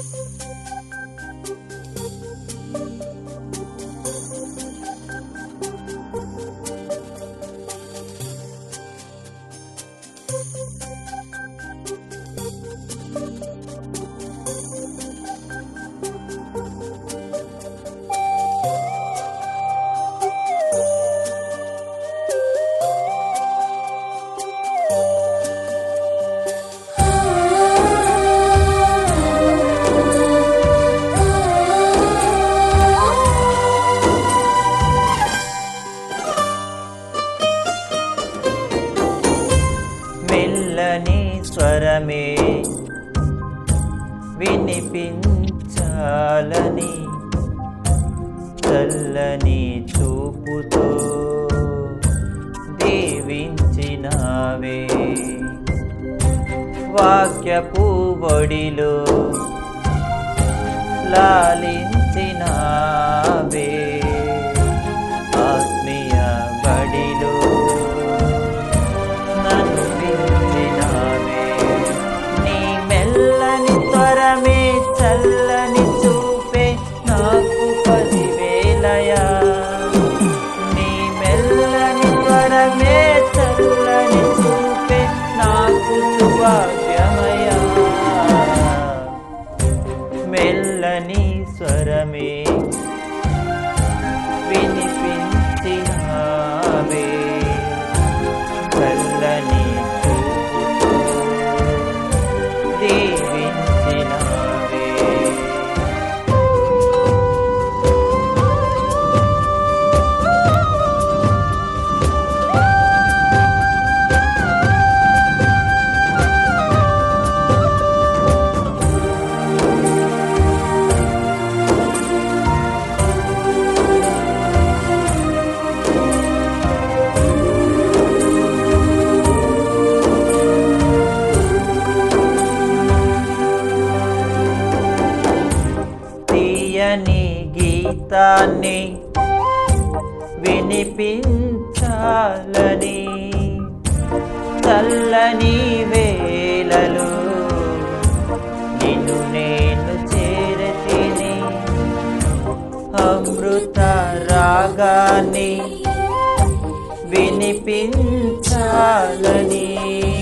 మెల్లని స్వరమే వినిపించాలని చల్లని చూపుతో దీవించినావే వాక్యపు ఒడిలో లాలించినావే ఆత్మీయ బడిలో నన్ను పిలిచినావే. నీ మెల్లని త్వరమే చల్లని చూపే నాకు పదివేలయా నీ మెల్లని త్వరమే చల్లని చూపే నాకు శుభాగ్యమయా మెల్లని స్వరమే వినిపించినావే చల్లని చూపుతో దీవించినావే తీయని గీతాన్ని వినిపించాలని చల్లని వేళలో నిన్ను నేను చేరతిని అమృత రాగాన్ని వినిపించాలని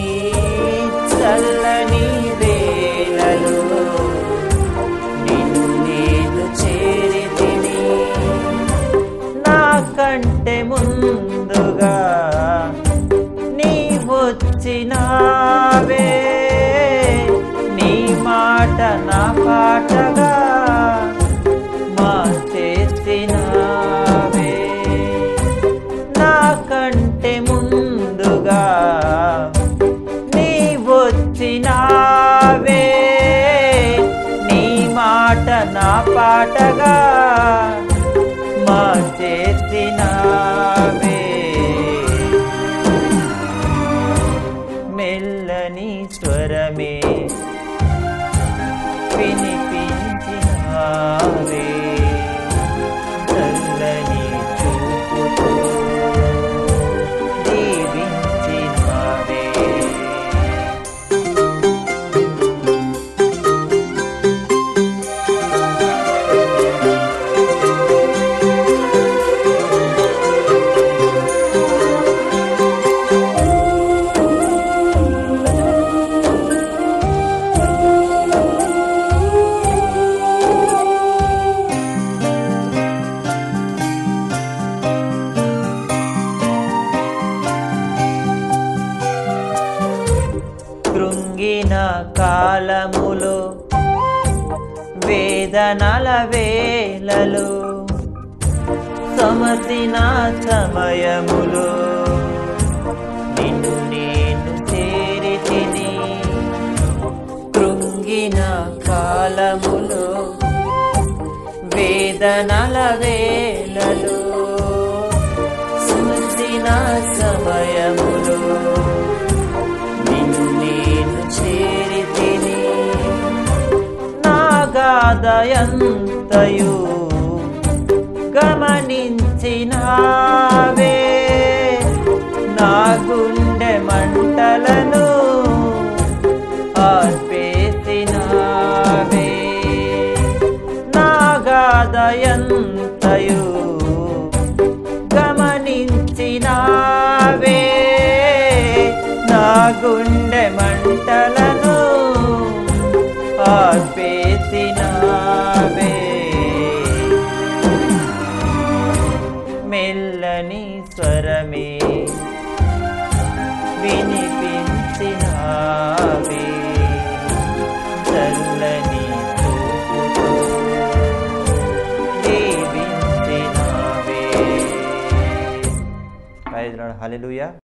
చల్లని వేళలో నిన్ను నేను చేరితిని నాకంటే ముందుగా నీ వచ్చినావే నీ మాట నా పాటగా మార్చేసినావే నాకంటే ముందుగా నీ వచ్చినావే నీ మాట నా పాటగా మార్చేసినావే మెల్లని స్వరమే వినిపించినావే చల్లని చూపుతో దీవించినావే కృంగిన కాలములో వేదనల వేలలో సమసిన సమయములో నిన్ను నేను చేరి తిని కృంగిన కాలములో వేదనల వేలలో సమసిన సమయములో నిన్ను నేను చేరి తిని నాగాదయంతయు గమనించినావే నా గుండె మంటలను ఆర్పేసినావే బాధయంతయు గమనించినావే నా గుండె మంటలను ఆర్పేసినావే మెల్లని స్వరమే వినిపించినావే చల్లని చూపుతో దీవించినావే హల్లెలూయా